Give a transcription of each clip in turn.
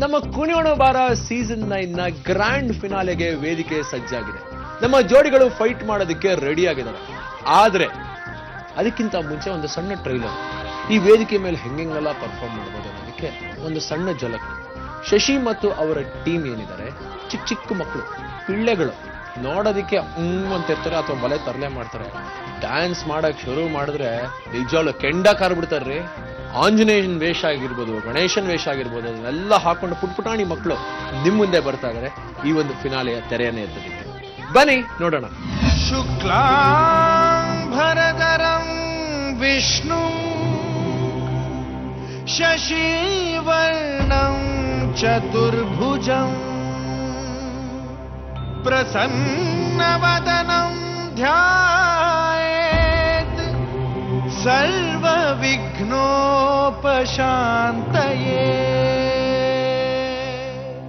ನಮ್ಮ ಕುಣಿಯೋಣ ಬಾರ ಸೀಸನ್ ನೈನ್ ನ ಗ್ರ್ಯಾಂಡ್ ಫಿನಾಲೆಗೆ ವೇದಿಕೆ ಸಜ್ಜಾಗಿದೆ ನಮ್ಮ ಜೋಡಿಗಳು ಫೈಟ್ ಮಾಡೋದಕ್ಕೆ ರೆಡಿ ಆಗಿದ್ದಾರೆ ಆದ್ರೆ ಅದಕ್ಕಿಂತ ಮುಂಚೆ ಒಂದು ಸಣ್ಣ ಟ್ರೈಲರ್ ಈ ವೇದಿಕೆ ಮೇಲೆ ಹೆಂಗೆಂಗೆಲ್ಲ ಪರ್ಫಾರ್ಮ್ ಮಾಡ್ಬೋದು ಅನ್ನೋದಕ್ಕೆ ಒಂದು ಸಣ್ಣ ಝಲಕ್ ಶಶಿ ಮತ್ತು ಅವರ ಟೀಮ್ ಏನಿದ್ದಾರೆ ಚಿಕ್ಕ ಚಿಕ್ಕ ಮಕ್ಕಳು ಪಿಳ್ಳೆಗಳು ನೋಡೋದಕ್ಕೆ ಹ್ಮ್ ಅಂತ ಇರ್ತಾರೆ ಅಥವಾ ಬಲೆ ತರಲೆ ಮಾಡ್ತಾರೆ ಡ್ಯಾನ್ಸ್ ಮಾಡಕ್ ಶುರು ಮಾಡಿದ್ರೆ ನಿಜವಾಗ್ಲು ಕೆಂಡ ಕಾರ್ ಬಿಡ್ತಾರ್ರಿ ಆಂಜನೇಯನ್ ವೇಷ ಆಗಿರ್ಬೋದು ಗಣೇಶನ್ ವೇಷ ಆಗಿರ್ಬೋದು ಅದನ್ನೆಲ್ಲ ಹಾಕೊಂಡು ಪುಟ್ ಪುಟಾಣಿ ಮಕ್ಕಳು ನಿಮ್ ಮುಂದೆ ಬರ್ತಾ ಇದಾರೆ ಈ ಒಂದು ಫಿನಾಲೆಯ ತೆರೆಯನ್ನೇ ಎತ್ತದಿಕ್ಕೆ ಬನ್ನಿ ನೋಡೋಣ शुक्लाम्भरधरं विष्णु शशीवर्णं चतुर्भुजम् प्रसन्नवदनं ध्यायेत् सर्वविघ्नोपशान्तये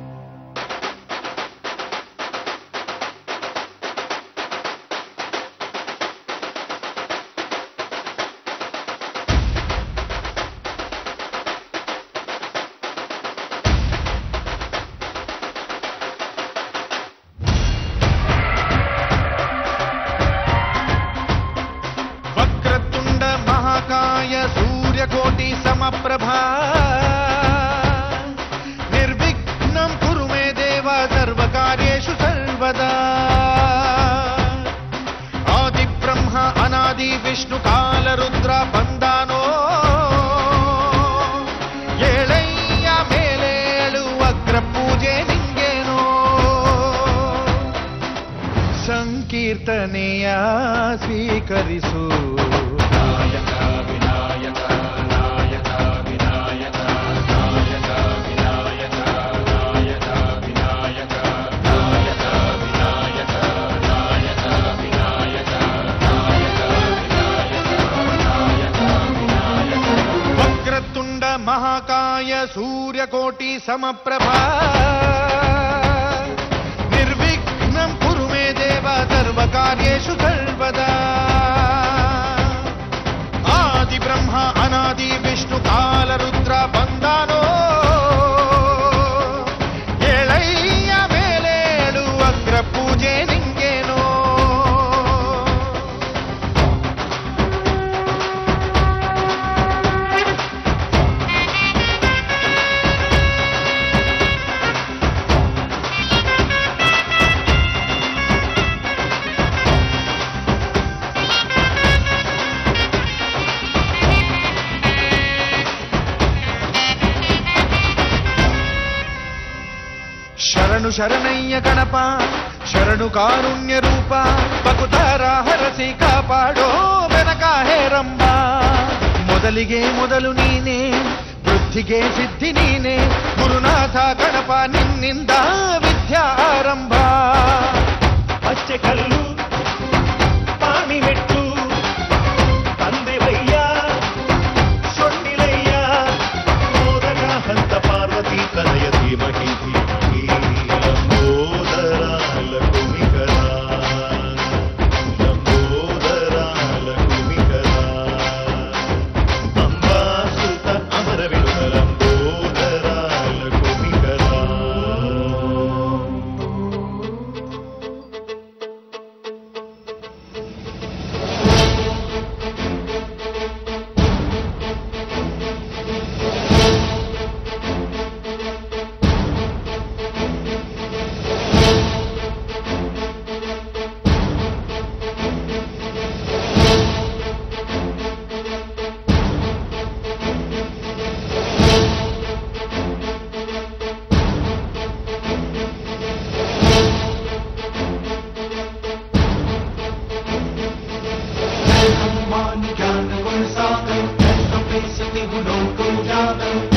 वक्रतुण्ड महाकाय सूर्यकोटि समप्रभा निर्विघ्नं कुरु मे देव सर्वकार्येषु सर्वदा आदिब्रह्म अनादि विष्णुकालरुद्र बन्दानो ಏಳಯ್ಯ ಮೇಲೇಳು ಅಗ್ರ ಪೂಜೆ ನಿಂಗೇನೋ ಸಂಕೀರ್ತನೆಯ ಸ್ವೀಕರಿಸು ನಾಯಕ ವಿನಾಯಕ ನಾಯಕ ವಿನಾಯಕ ನಾಯಕ ವಿನಾಯಕ ನಾಯಕ ವಿನಾಯಕ ನಾಯಕ ವಿನಾಯಕ ನಾಯಕ ವಿನಾಯಕ ವಕ್ರತುಂಡ ಮಹಾಕಾಯ ಸೂರ್ಯಕೋಟಿ ಸಮಪ್ರಭಾ ನಿರ್ವಿಘ್ನಂ ಕುರು ಮೇ ದೇವ ಸರ್ವಕಾರ್ಯೇಷು ಸರ್ವದಾ ಆದಿ ಬ್ರಹ್ಮ ಅನಾದಿ ವಿಷ್ಣು ಕಾಲ ರುದ್ರ ಬಂದಾನೋ ಏಳಯ್ಯ ಮೇಲೇಳು ಅಗ್ರ ಪೂಜೆ ನಿಂಗೇನೋ ಶರಣು ಶರಣಯ್ಯ ಗಣಪ ಶರಣು ಕಾರುಣ್ಯ ರೂಪ ಬಕುತಾರ ಹರಸಿ ಕಾಪಾಡೋ ಬೆನಕ ಹೇರಂಬ ಮೊದಲಿಗೆ ಮೊದಲು ನೀನೆ ಬುದ್ಧಿಗೆ ಸಿದ್ಧಿ ನೀನೆ ಗುರುನಾಥ ಗಣಪ ನಿನ್ನಿಂದ ವಿದ್ಯಾ ಆರಂಭ ಅಚ್ಚೆ ಕಲ್ಲು ಪಾಣಿ ಮೆಟ್ಟು ತಂದೆವಯ್ಯ ಸೊಣ್ಣಿಲಯ್ಯ ಮೋದಕ ಹಂತ ಪಾರ್ವತಿ ತನಯ ಧೀಮಹಿ ಧೀಮಹಿ ಲಂಬೋದರ ಲಕುಮಿಕರ ಲಂಬೋದರ ಲಕುಮಿಕರ ಅಂಬಾಸುತ ಅಮರ ವಿಠಲ ಲಂಬೋದರ ಲಕುಮಿಕರ हनुमान ज्ञान गुण सागर ऐसा बेसती गुणों को जागर